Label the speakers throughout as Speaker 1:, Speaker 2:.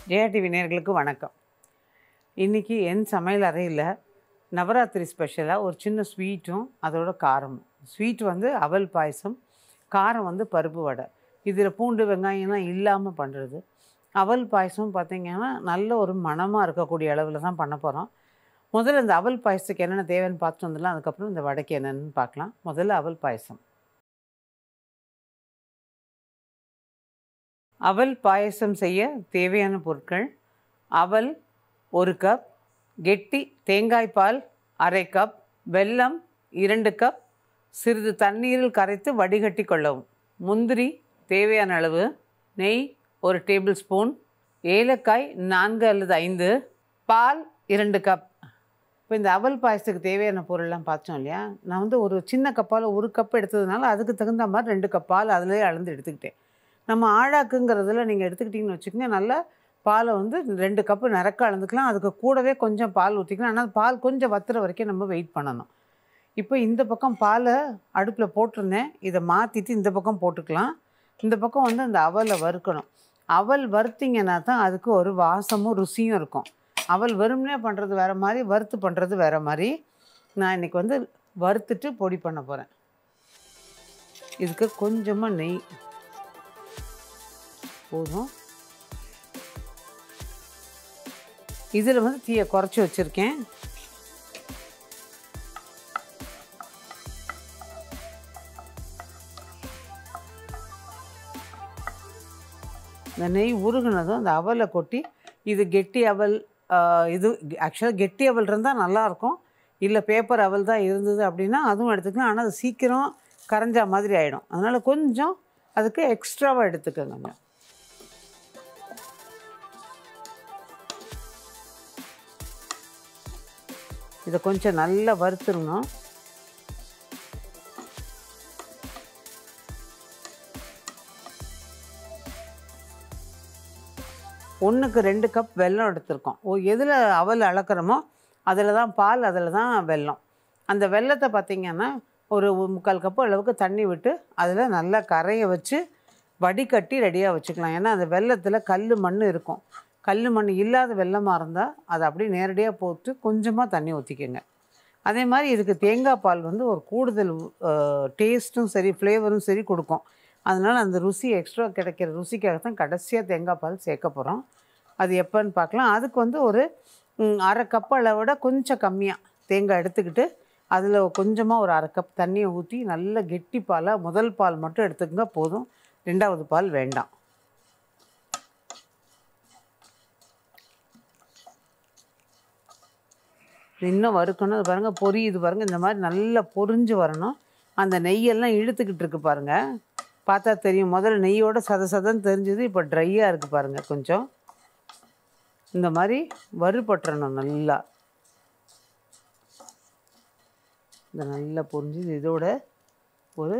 Speaker 1: Jaya TV நேயர்களுக்கு வணக்கம் இன்றைக்கி என் சமையல் அறையில் நவராத்திரி ஸ்பெஷலாக ஒரு சின்ன ஸ்வீட்டும் அதோட காரமும் ஸ்வீட் வந்து அவல் பாயசம் காரம் வந்து பருப்பு வடை இதில் பூண்டு வெங்காயம்லாம் இல்லாமல் பண்ணுறது அவல் பாயசம் பார்த்திங்கன்னா நல்ல ஒரு மணமாக இருக்கக்கூடிய அளவில் தான் பண்ண போகிறோம் முதல்ல இந்த அவல் பாயசத்துக்கு என்னென்ன தேவைன்னு பார்த்துட்டு வந்துடலாம் அதுக்கப்புறம் இந்த வடைக்கு என்னென்னு பார்க்கலாம் முதல்ல அவல் பாயசம் அவல் பாயசம் செய்ய தேவையான பொருட்கள் அவல் ஒரு கப் கெட்டி தேங்காய் பால் அரை கப் வெல்லம் இரண்டு கப் சிறிது தண்ணீரில் கரைத்து வடிகட்டி கொள்ளவும் முந்திரி தேவையான அளவு நெய் ஒரு டேபிள் ஸ்பூன் ஏலக்காய் நான்கு அல்லது ஐந்து பால் இரண்டு கப் இப்போ இந்த அவல் பாயசத்துக்கு தேவையான பொருள்லாம் பார்த்தோம் இல்லையா நான் வந்து ஒரு சின்ன கப்பால் ஒரு கப் எடுத்ததுனால அதுக்கு தகுந்த மாதிரி ரெண்டு கப் பால் அதிலே அளந்து எடுத்துக்கிட்டேன் நம்ம ஆழாக்குங்கிறதுல நீங்கள் எடுத்துக்கிட்டிங்கன்னு வச்சுக்கோங்க நல்லா பாலை வந்து ரெண்டு கப்பு நிறக்க அளந்துக்கலாம் அதுக்கு கூடவே கொஞ்சம் பால் ஊற்றிக்கலாம் ஆனால் பால் கொஞ்சம் வத்துற வரைக்கும் நம்ம வெயிட் பண்ணணும் இப்போ இந்த பக்கம் பாலை அடுப்பில் போட்டிருந்தேன் இதை மாற்றிட்டு இந்த பக்கம் போட்டுக்கலாம் இந்த பக்கம் வந்து அந்த அவலை வறுக்கணும் அவல் வறுத்திங்கன்னா தான் அதுக்கு ஒரு வாசமும் ருசியும் இருக்கும் அவல் வெறுமனே பண்ணுறது வேறு மாதிரி வறுத்து பண்ணுறது வேறு மாதிரி நான் இன்றைக்கி வந்து வறுத்துட்டு பொடி பண்ண போகிறேன் இதுக்கு கொஞ்சமாக நெய் போதும் இதில் வந்து தீயை குறைச்சி வச்சுருக்கேன் இந்த நெய் உருகுனதும் அந்த அவலை கொட்டி இது கெட்டி அவல் ஆஹ், இது ஆக்சுவலாக கெட்டி அவல் இருந்தால் நல்லாயிருக்கும் இல்லை பேப்பர் அவல் தான் இருந்தது அப்படின்னா அதுவும் எடுத்துக்கலாம் ஆனால் அது சீக்கிரம் கரைஞ்சா மாதிரி ஆகிடும் அதனால் கொஞ்சம் அதுக்கு எக்ஸ்ட்ராவாக எடுத்துக்கோங்க இதை கொஞ்சம் நல்லா வறுத்துருணும் ஒன்றுக்கு ரெண்டு கப் வெல்லம் எடுத்திருக்கோம் ஓ எதில் அவல் அளக்குறோமோ அதில் தான் பால் அதில் தான் வெல்லம் அந்த வெல்லத்தை பார்த்திங்கன்னா ஒரு முக்கால் கப்பு அளவுக்கு தண்ணி விட்டு அதில் நல்லா கரைய வச்சு வடிகட்டி ரெடியாக வச்சுக்கலாம் ஏன்னா அந்த வெல்லத்தில் கல் மண் இருக்கும் கல் மண் இல்லாத வெல்லமாக இருந்தால் அதை அப்படியே நேரடியாக போட்டு கொஞ்சமாக தண்ணி ஊற்றிக்கோங்க அதே மாதிரி இதுக்கு தேங்காய் பால் வந்து ஒரு கூடுதல் டேஸ்ட்டும் சரி ஃப்ளேவரும் சரி கொடுக்கும் அதனால் அந்த ருசி எக்ஸ்ட்ரா கிடைக்கிற ருசிக்காக தான் கடைசியாக தேங்காய் பால் சேர்க்க போகிறோம் அது எப்போன்னு பார்க்கலாம் அதுக்கு வந்து ஒரு ம், அரை கப் அளவோட கொஞ்சம் கம்மியாக தேங்காய் எடுத்துக்கிட்டு அதில் கொஞ்சமாக ஒரு அரை கப் தண்ணியை ஊற்றி நல்ல கெட்டி பாலாக முதல் பால் மட்டும் எடுத்துக்கங்க போதும் ரெண்டாவது பால் வேண்டாம் இன்னும் வறுக்கணும் அது பாருங்கள் பொரியுது பாருங்கள் இந்த மாதிரி நல்லா பொரிஞ்சு வரணும் அந்த நெய்யெல்லாம் இழுத்துக்கிட்டு இருக்கு பாருங்கள் பார்த்தா தெரியும் முதல்ல நெய்யோட சத சதன்னு தெரிஞ்சது இப்போ ட்ரையாக இருக்குது பாருங்கள் கொஞ்சம் இந்த மாதிரி வறுபட்டுறணும் நல்லா இந்த நல்லா பொரிஞ்சு இதோட ஒரு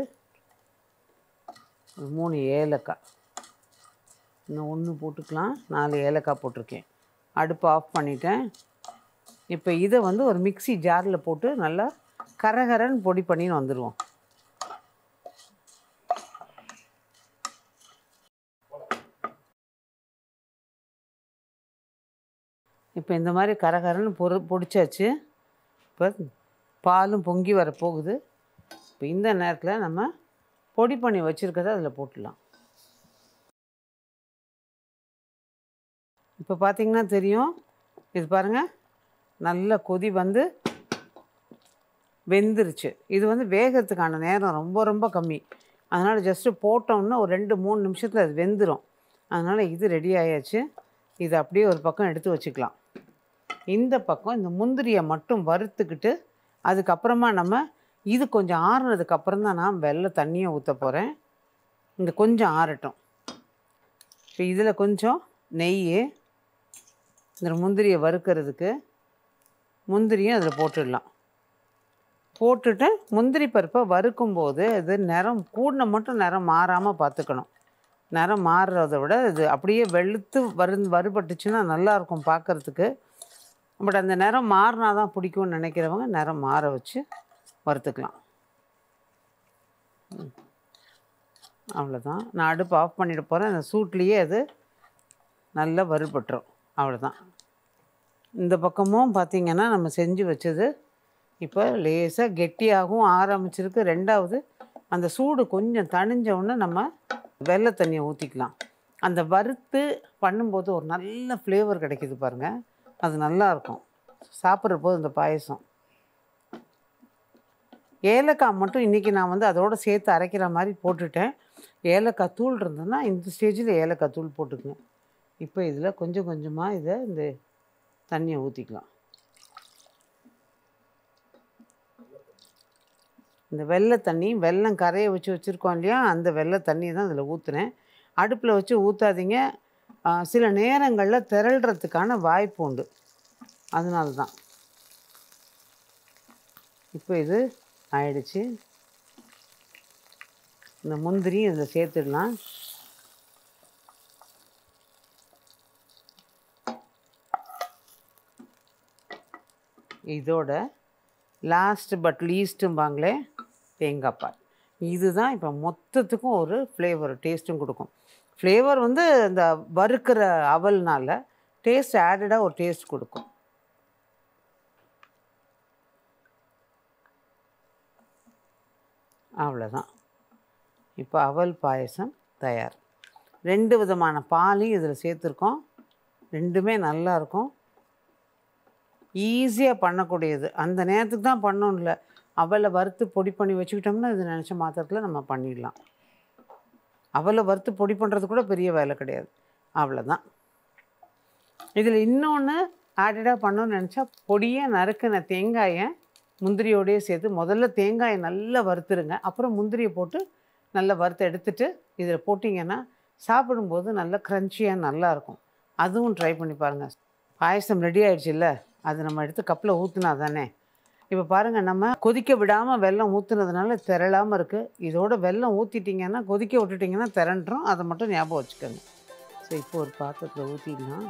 Speaker 1: ஒரு மூணு ஏலக்காய் இன்னும் ஒன்று போட்டுக்கலாம் நாலு ஏலக்காய் போட்டிருக்கேன் அடுப்பை ஆஃப் பண்ணிட்டேன் இப்போ இதை வந்து ஒரு மிக்ஸி ஜாரில் போட்டு நல்லா கரகரன்னு பொடி பண்ணின்னு வந்துடுவோம் இப்போ இந்த மாதிரி கரகரன்னு பொரு பொடிச்சாச்சு இப்போ பாலும் பொங்கி வர போகுது இப்போ இந்த நேரத்தில் நம்ம பொடி பண்ணி வச்சுருக்கதை அதில் போட்டுடலாம் இப்போ பார்த்தீங்கன்னா தெரியும் இது பாருங்கள் நல்ல கொதி வந்து வெந்துருச்சு இது வந்து வேகிறதுக்கான நேரம் ரொம்ப ரொம்ப கம்மி அதனால் ஜஸ்ட்டு போட்டோம்னா ஒரு ரெண்டு மூணு நிமிஷத்தில் அது வெந்துடும் அதனால் இது ரெடி ஆயாச்சு இது அப்படியே ஒரு பக்கம் எடுத்து வச்சுக்கலாம் இந்த பக்கம் இந்த முந்திரியை மட்டும் வறுத்துக்கிட்டு அதுக்கப்புறமா நம்ம இது கொஞ்சம் ஆறுனதுக்கு அப்புறம் தான் நான் வெள்ளை தண்ணியை ஊற்ற போகிறேன் இங்கே கொஞ்சம் ஆறட்டும் இப்போ இதில் கொஞ்சம் நெய் இந்த முந்திரியை வறுக்கிறதுக்கு முந்திரியும் அதில் போட்டுடலாம் போட்டுட்டு முந்திரி பருப்பை வறுக்கும்போது இது நிறம் கூடின மட்டும் நிறம் மாறாமல் பார்த்துக்கணும் நிறம் மாறுறத விட இது அப்படியே வெளுத்து வறு வறுபட்டுச்சுன்னா நல்லாயிருக்கும் பார்க்குறதுக்கு பட் அந்த நிறம் மாறினா தான் பிடிக்கும்னு நினைக்கிறவங்க நிறம் மாற வச்சு வறுத்துக்கலாம் அவ்வளோதான் நான் அடுப்பு ஆஃப் பண்ணிட்டு போகிறேன் அந்த சூட்லேயே அது நல்லா வறுபட்டுரும் அவ்வளோதான் இந்த பக்கமும் பார்த்திங்கன்னா நம்ம செஞ்சு வச்சது இப்போ லேசாக கெட்டியாகவும் ஆரம்பிச்சிருக்கு ரெண்டாவது அந்த சூடு கொஞ்சம் தணிஞ்ச உடனே நம்ம வெள்ளை தண்ணியை ஊற்றிக்கலாம் அந்த வறுத்து பண்ணும்போது ஒரு நல்ல ஃப்ளேவர் கிடைக்குது பாருங்கள் அது நல்லா இருக்கும் சாப்பிட்ற போது இந்த பாயசம் ஏலக்காய் மட்டும் இன்றைக்கி நான் வந்து அதோட சேர்த்து அரைக்கிற மாதிரி போட்டுட்டேன் ஏலக்காய் தூள் இருந்ததுன்னா இந்த ஸ்டேஜில் ஏலக்காய் தூள் போட்டுக்குங்க இப்போ இதில் கொஞ்சம் கொஞ்சமாக இதை இந்த தண்ணியை ஊற்றிக்கலாம் இந்த வெள்ளை தண்ணி வெல்லம் கரையை வச்சு வச்சுருக்கோம் இல்லையா அந்த வெள்ளை தண்ணியை தான் இதில் ஊற்றுனேன் அடுப்பில் வச்சு ஊற்றாதீங்க சில நேரங்களில் திரள்றதுக்கான வாய்ப்பு உண்டு அதனால தான் இப்போ இது ஆயிடுச்சு இந்த முந்திரி இதில் சேர்த்துடலாம் இதோட லாஸ்ட் பட் லீஸ்ட்டும்பாங்களே தேங்காய் பால் இதுதான் இப்போ மொத்தத்துக்கும் ஒரு ஃப்ளேவர் டேஸ்ட்டும் கொடுக்கும் ஃப்ளேவர் வந்து இந்த வறுக்கிற அவல்னால டேஸ்ட் ஆடடாக ஒரு டேஸ்ட் கொடுக்கும் அவ்வளோதான் இப்போ அவல் பாயசம் தயார் ரெண்டு விதமான பாலையும் இதில் சேர்த்துருக்கோம் ரெண்டுமே நல்லா இருக்கும் ஈஸியாக பண்ணக்கூடியது அந்த நேரத்துக்கு தான் பண்ணணும் இல்லை அவலை வறுத்து பொடி பண்ணி வச்சுக்கிட்டோம்னா இது நினச்ச மாத்திரத்தில் நம்ம பண்ணிடலாம் அவலை வறுத்து பொடி பண்ணுறது கூட பெரிய வேலை கிடையாது அவ்வளோதான் இதில் இன்னொன்று ஆடடாக பண்ணணும்னு நினச்சா பொடியை நறுக்கின தேங்காயை முந்திரியோடையே சேர்த்து முதல்ல தேங்காயை நல்லா வறுத்துருங்க அப்புறம் முந்திரியை போட்டு நல்லா வறுத்து எடுத்துட்டு இதில் போட்டிங்கன்னா சாப்பிடும்போது நல்லா க்ரன்ச்சியாக நல்லாயிருக்கும் அதுவும் ட்ரை பண்ணி பாருங்கள் பாயசம் ரெடி ஆயிடுச்சுல்ல அது நம்ம எடுத்து கப்பில் ஊற்றுனா தானே இப்போ பாருங்கள் நம்ம கொதிக்க விடாமல் வெல்லம் ஊற்றுனதுனால திரளாமல் இருக்குது இதோட வெல்லம் ஊற்றிட்டிங்கன்னா கொதிக்க விட்டுட்டிங்கன்னா திரண்டுரும் அதை மட்டும் ஞாபகம் வச்சுக்கோங்க ஸோ இப்போ ஒரு பாத்திரத்தில் ஊற்றிடலாம்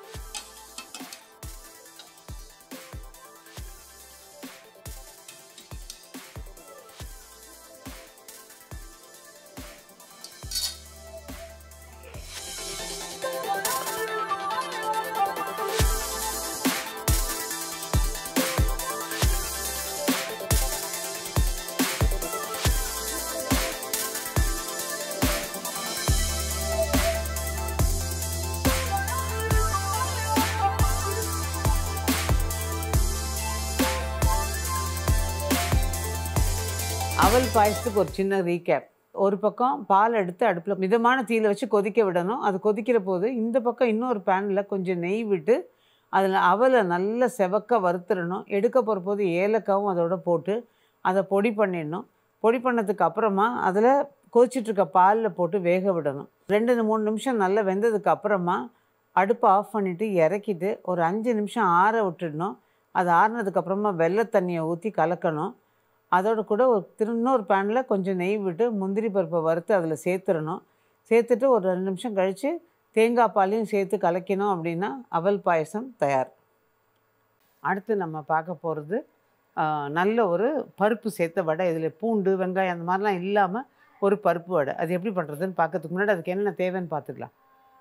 Speaker 1: அவல் பாயசத்துக்கு ஒரு சின்ன ரீகேப் ஒரு பக்கம் பால் எடுத்து அடுப்பில் மிதமான தீயில வச்சு கொதிக்க விடணும் அது கொதிக்கிற போது இந்த பக்கம் இன்னொரு பேனில் கொஞ்சம் நெய் விட்டு அதில் அவலை நல்லா செவக்க வறுத்துடணும் எடுக்க போகிற போது ஏலக்காவும் அதோட போட்டு அதை பொடி பண்ணிடணும் பொடி பண்ணதுக்கு அப்புறமா அதில் கொதிச்சிட்ருக்க பாலில் போட்டு வேக விடணும் ரெண்டு மூணு நிமிஷம் நல்லா வெந்ததுக்கு அப்புறமா அடுப்பை ஆஃப் பண்ணிவிட்டு இறக்கிட்டு ஒரு அஞ்சு நிமிஷம் ஆற விட்டுடணும் அது ஆறுனதுக்கப்புறமா வெள்ளை தண்ணியை ஊற்றி கலக்கணும் அதோட கூட ஒரு திரு இன்னொரு பேனில் கொஞ்சம் நெய் விட்டு முந்திரி பருப்பை வறுத்து அதில் சேர்த்துடணும் சேர்த்துட்டு ஒரு ரெண்டு நிமிஷம் கழித்து தேங்காய் பாலையும் சேர்த்து கலக்கினோம் அப்படின்னா அவல் பாயசம் தயார் அடுத்து நம்ம பார்க்க போகிறது நல்ல ஒரு பருப்பு சேர்த்த வடை இதில் பூண்டு வெங்காயம் அந்த மாதிரிலாம் இல்லாமல் ஒரு பருப்பு வடை அது எப்படி பண்ணுறதுன்னு பார்க்கறதுக்கு முன்னாடி அதுக்கு என்னென்ன தேவைன்னு பார்த்துக்கலாம்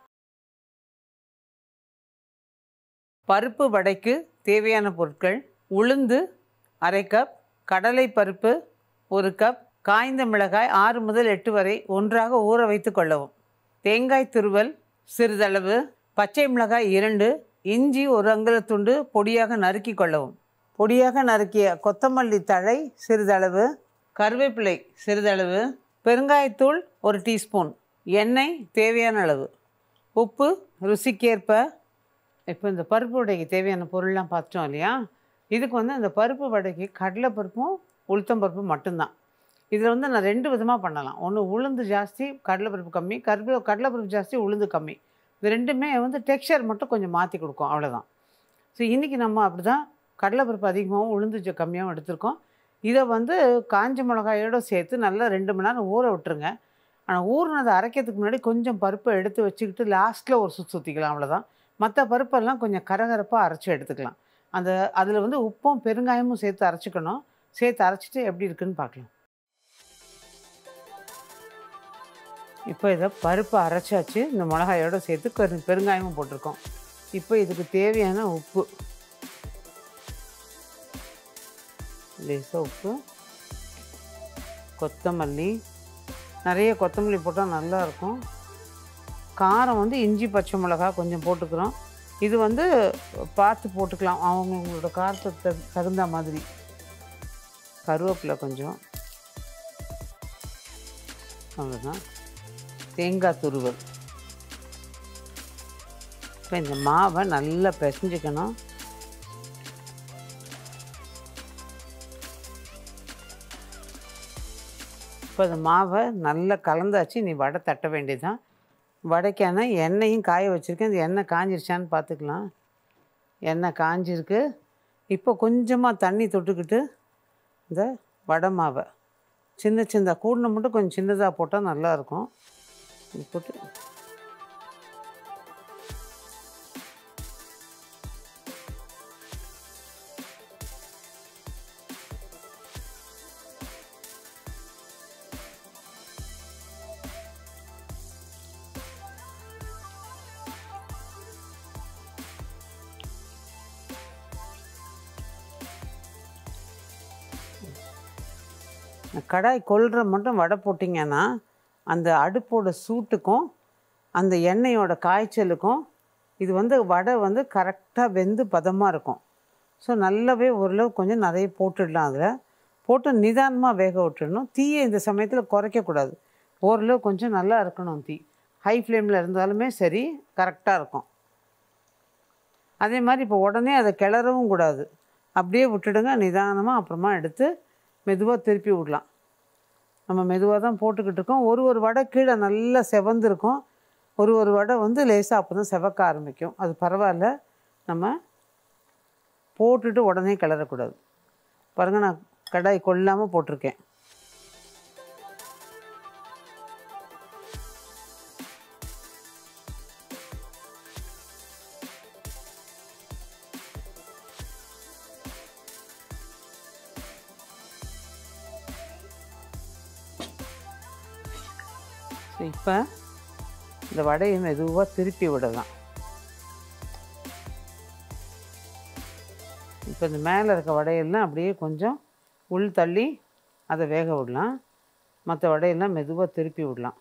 Speaker 1: பருப்பு வடைக்கு தேவையான பொருட்கள் உளுந்து அரை கப் கடலை பருப்பு ஒரு கப் காய்ந்த மிளகாய் ஆறு முதல் எட்டு வரை ஒன்றாக ஊற வைத்து கொள்ளவும் தேங்காய் துருவல் சிறிதளவு பச்சை மிளகாய் இரண்டு இஞ்சி ஒரு அங்குலத்துண்டு பொடியாக நறுக்கி கொள்ளவும் பொடியாக நறுக்கிய கொத்தமல்லி தழை சிறிதளவு கருவேப்பிலை சிறிதளவு பெருங்காயத்தூள் ஒரு டீஸ்பூன் எண்ணெய் தேவையான அளவு உப்பு ருசிக்கேற்ப இப்போ இந்த பருப்பு வடைக்கு தேவையான பொருள்லாம் பார்த்தோம் இல்லையா இதுக்கு வந்து அந்த பருப்பு வடைக்கு கடலை பருப்பும் உளுத்தம் பருப்பும் மட்டும்தான் இதில் வந்து நான் ரெண்டு விதமாக பண்ணலாம் ஒன்று உளுந்து ஜாஸ்தி கடலைப்பருப்பு கம்மி கருப்பு கடலைப்பருப்பு ஜாஸ்தி உளுந்து கம்மி இது ரெண்டுமே வந்து டெக்ஸ்சர் மட்டும் கொஞ்சம் மாற்றி கொடுக்கும் அவ்வளோதான் ஸோ இன்றைக்கி நம்ம அப்படி தான் கடலைப்பருப்பு அதிகமாகவும் உளுந்து ஜ- கம்மியாகவும் எடுத்திருக்கோம் இதை வந்து காஞ்ச மிளகாயோடு சேர்த்து நல்லா ரெண்டு மணி நேரம் ஊற விட்டுருங்க ஆனால் ஊறினதை அரைக்கிறதுக்கு முன்னாடி கொஞ்சம் பருப்பை எடுத்து வச்சுக்கிட்டு லாஸ்ட்டில் ஒரு சுற்றி சுற்றிக்கலாம் அவ்வளோதான் மற்ற பருப்பெல்லாம் கொஞ்சம் கரகரப்பாக அரைச்சி எடுத்துக்கலாம் அந்த அதில் வந்து உப்பும் பெருங்காயமும் சேர்த்து அரைச்சிக்கணும் சேர்த்து அரைச்சிட்டு எப்படி இருக்குன்னு பார்க்கலாம் இப்போ இதை பருப்பு அரைச்சாச்சு இந்த மிளகாயோடு சேர்த்து கரு பெருங்காயமும் போட்டிருக்கோம் இப்போ இதுக்கு தேவையான உப்பு லேசாக உப்பு கொத்தமல்லி நிறைய கொத்தமல்லி போட்டால் நல்லாயிருக்கும் காரம் வந்து இஞ்சி பச்சை மிளகா கொஞ்சம் போட்டுக்கிறோம் இது வந்து பார்த்து போட்டுக்கலாம் அவங்கவுங்களோட காரத்துக்கு தகு தகுந்த மாதிரி கருவேப்பிலை கொஞ்சம் அவ்வளோதான் தேங்காய் துருவல் இப்போ இந்த மாவை நல்லா பிசைஞ்சுக்கணும் இப்போ இந்த மாவை நல்லா கலந்தாச்சு நீ வடை தட்ட வேண்டியதுதான் வடைக்கான எண்ணெயும் காய வச்சுருக்கேன் இந்த எண்ணெய் காஞ்சிருச்சான்னு பார்த்துக்கலாம் எண்ணெய் காஞ்சிருக்கு இப்போ கொஞ்சமாக தண்ணி தொட்டுக்கிட்டு இந்த வடை மாவை சின்ன சின்ன கூடின மட்டும் கொஞ்சம் சின்னதாக போட்டால் நல்லாயிருக்கும் இது போட்டு கடாய் கொள்கிற மட்டும் வடை போட்டிங்கன்னா அந்த அடுப்போட சூட்டுக்கும் அந்த எண்ணெயோட காய்ச்சலுக்கும் இது வந்து வடை வந்து கரெக்டாக வெந்து பதமாக இருக்கும் ஸோ நல்லாவே ஓரளவு கொஞ்சம் நிறைய போட்டுடலாம் அதில் போட்டு நிதானமாக வேக விட்டுடணும் தீயை இந்த சமயத்தில் குறைக்கக்கூடாது ஓரளவு கொஞ்சம் நல்லா இருக்கணும் தீ ஹை ஃப்ளேமில் இருந்தாலுமே சரி கரெக்டாக இருக்கும் அதே மாதிரி இப்போ உடனே அதை கிளறவும் கூடாது அப்படியே விட்டுடுங்க நிதானமாக அப்புறமா எடுத்து மெதுவாக திருப்பி விடலாம் நம்ம மெதுவாக தான் போட்டுக்கிட்டு இருக்கோம் ஒரு ஒரு வடை கீழே நல்லா செவந்திருக்கும் ஒரு ஒரு வடை வந்து லேசாக அப்போ தான் செவக்க ஆரம்பிக்கும் அது பரவாயில்ல நம்ம போட்டுட்டு உடனே கிளறக்கூடாது பாருங்கள் நான் கடாய் கொள்ளாமல் போட்டிருக்கேன் ஸோ இப்போ இந்த வடையை மெதுவாக திருப்பி விடலாம் இப்போ இந்த மேலே இருக்க வடையெல்லாம் அப்படியே கொஞ்சம் உள் தள்ளி அதை வேக விடலாம் மற்ற வடையெல்லாம் மெதுவாக திருப்பி விடலாம்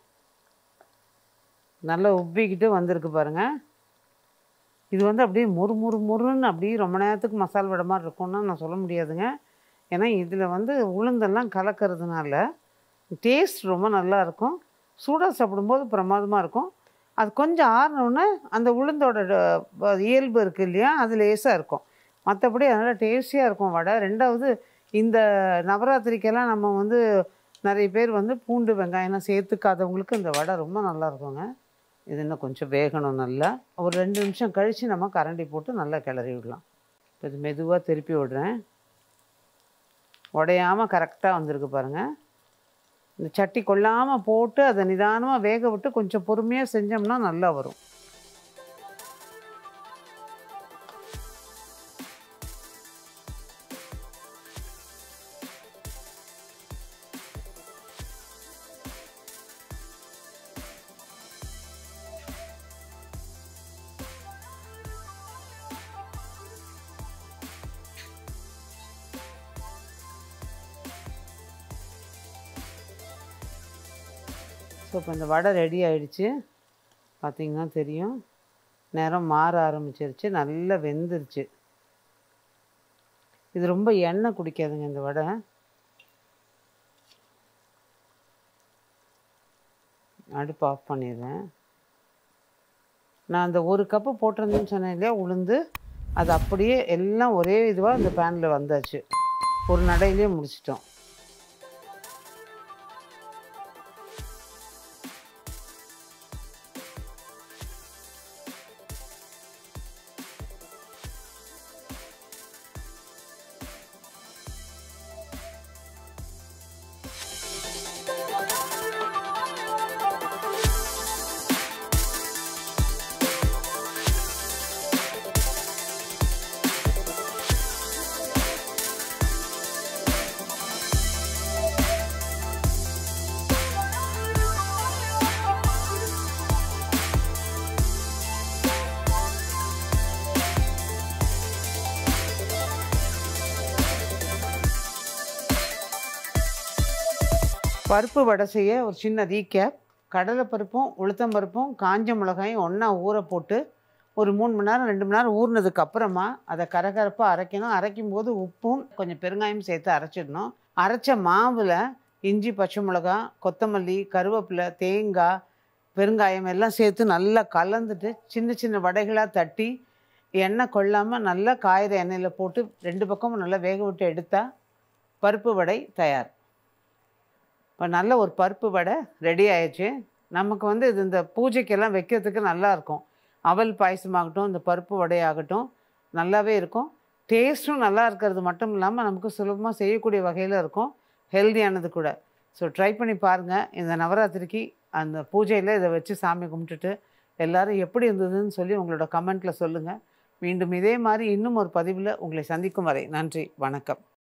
Speaker 1: நல்லா உப்பிக்கிட்டு வந்திருக்கு பாருங்கள் இது வந்து அப்படியே மொறு மொறு மொறுன்னு அப்படியே ரொம்ப நேரத்துக்கு மசால் வடை மாதிரி இருக்கும்னா நான் சொல்ல முடியாதுங்க ஏன்னா இதில் வந்து உளுந்தெல்லாம் கலக்கிறதுனால டேஸ்ட் ரொம்ப நல்லா இருக்கும் சூடாக சாப்பிடும்போது பிரமாதமாக இருக்கும் அது கொஞ்சம் ஆறினோடனே அந்த உளுந்தோட ட- இயல்பு இருக்குது இல்லையா அது லேசாக இருக்கும் மற்றபடி அதனால் டேஸ்டியாக இருக்கும் வடை ரெண்டாவது இந்த நவராத்திரிக்கெல்லாம் நம்ம வந்து நிறைய பேர் வந்து பூண்டு வெங்காயம்லாம் சேர்த்துக்காதவங்களுக்கு இந்த வடை ரொம்ப நல்லா இருக்குங்க இது இன்னும் கொஞ்சம் வேகணும் நல்லா ஒரு ரெண்டு நிமிஷம் கழித்து நம்ம கரண்டி போட்டு நல்லா கிளறி விடலாம் இப்போ இது மெதுவாக திருப்பி விடுறேன் உடையாமல் கரெக்டாக வந்திருக்கு பாருங்கள் இந்த சட்டி கொள்ளாமல் போட்டு அதை நிதானமாக வேக விட்டு கொஞ்சம் பொறுமையாக செஞ்சோம்னா நல்லா வரும் ஸோ இப்போ இந்த வடை ரெடி ஆயிடுச்சு பார்த்தீங்கன்னா தெரியும் நேரம் மாற ஆரம்பிச்சிருச்சு நல்லா வெந்துருச்சு இது ரொம்ப எண்ணெய் குடிக்காதுங்க இந்த வடை அடுப்பு ஆஃப் பண்ணிடுறேன் நான் அந்த ஒரு கப்பு போட்டிருந்தேன்னு சொன்னேன் இல்லையா உளுந்து அது அப்படியே எல்லாம் ஒரே இதுவாக இந்த பேனில் வந்தாச்சு ஒரு நடையிலே முடிச்சிட்டோம் பருப்பு வடை செய்ய ஒரு சின்ன ரீகேப் கடலைப்பருப்பும் உளுத்தம்பருப்பும் காஞ்ச மிளகாயும் ஒன்றா ஊற போட்டு ஒரு மூணு மணி நேரம் ரெண்டு மணி நேரம் ஊறினதுக்கு அப்புறமா அதை கரகரப்பாக அரைக்கணும் அரைக்கும் போது உப்பும் கொஞ்சம் பெருங்காயம் சேர்த்து அரைச்சிடணும் அரைச்ச மாவில் இஞ்சி பச்சை மிளகா கொத்தமல்லி கருவேப்பிலை தேங்காய் பெருங்காயம் எல்லாம் சேர்த்து நல்லா கலந்துட்டு சின்ன சின்ன வடைகளாக தட்டி எண்ணெய் கொள்ளாமல் நல்லா காயிற எண்ணெயில் போட்டு ரெண்டு பக்கமும் நல்லா வேக விட்டு எடுத்தால் பருப்பு வடை தயார் இப்போ நல்ல ஒரு பருப்பு வடை ரெடி ஆயிடுச்சு நமக்கு வந்து இது இந்த பூஜைக்கெல்லாம் வைக்கிறதுக்கு நல்லா இருக்கும் அவல் பாயசமாகட்டும் இந்த பருப்பு வடையாகட்டும் நல்லாவே இருக்கும் டேஸ்ட்டும் நல்லா இருக்கிறது மட்டும் இல்லாமல் நமக்கு சுலபமாக செய்யக்கூடிய வகையில் இருக்கும் ஹெல்தியானது கூட ஸோ ட்ரை பண்ணி பாருங்கள் இந்த நவராத்திரிக்கு அந்த பூஜையில் இதை வச்சு சாமி கும்பிட்டுட்டு எல்லாரும் எப்படி இருந்ததுன்னு சொல்லி உங்களோட கமெண்ட்டில் சொல்லுங்கள் மீண்டும் இதே மாதிரி இன்னும் ஒரு பதிவில் உங்களை சந்திக்கும் வரை நன்றி வணக்கம்